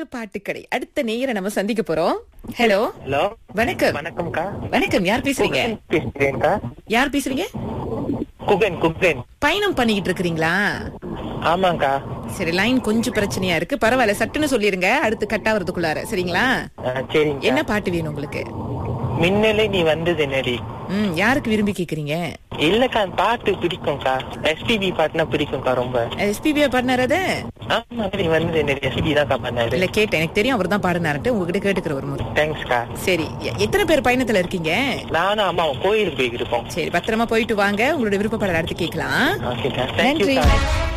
பாட்டுக்கடை அடுத்த நேயரை நம்ம சந்திக்க போறோம் ஹலோ ஹலோ வணக்கம் வணக்கம்க்கா வணக்கம் யார் பேசுறீங்க குகன் பேசுறேன்க்கா யார் பேசுறீங்க குகன் குகன் பயணம் பண்ணிக்கிட்டு இருக்கிறீங்களா ஆமாங்கா சரி லைன் கொஞ்சம் பிரச்சனையா இருக்கு பரவாயில்ல சட்டுன்னு சொல்லிருங்க அடுத்து கட் ஆவறதுக்குள்ளார சரிங்களா ஆ, சரிங்க என்ன பாட்டு வேணும் உங்களுக்கு மின்னலே நீ வந்தது என்னடி ம் யாருக்கு விரும்பி கேக்குறீங்க இல்லக்கா அந்த பாட்டு பிடிக்கும்க்கா எஸ்பிபி பாட்டுனா பிடிக்கும்க்கா ரொம்ப எஸ்பிபியா பாடினார் அது ஆமா நீ வந்தது என்னடி எஸ்பிபி தான்க்கா பண்ணாரு இல்ல கேட்டேன் எனக்கு தெரியும் அவர் தான் பாடினார்ட்டு உங்ககிட்ட கேட்டுக்கிற ஒரு முறை தேங்க்ஸ்க்கா சரி எ- எத்தனை பேர் பயணத்துல இருக்கீங்க நானும் அம்மாவும் கோயிலுக்கு போயிருக்கோம் சரி பத்திரமா போயிட்டு வாங்க உங்களோட விருப்பப்பட அடுத்து கேட்கலாம் ஓகேக்கா நன்றி தேங்க்யூக்கா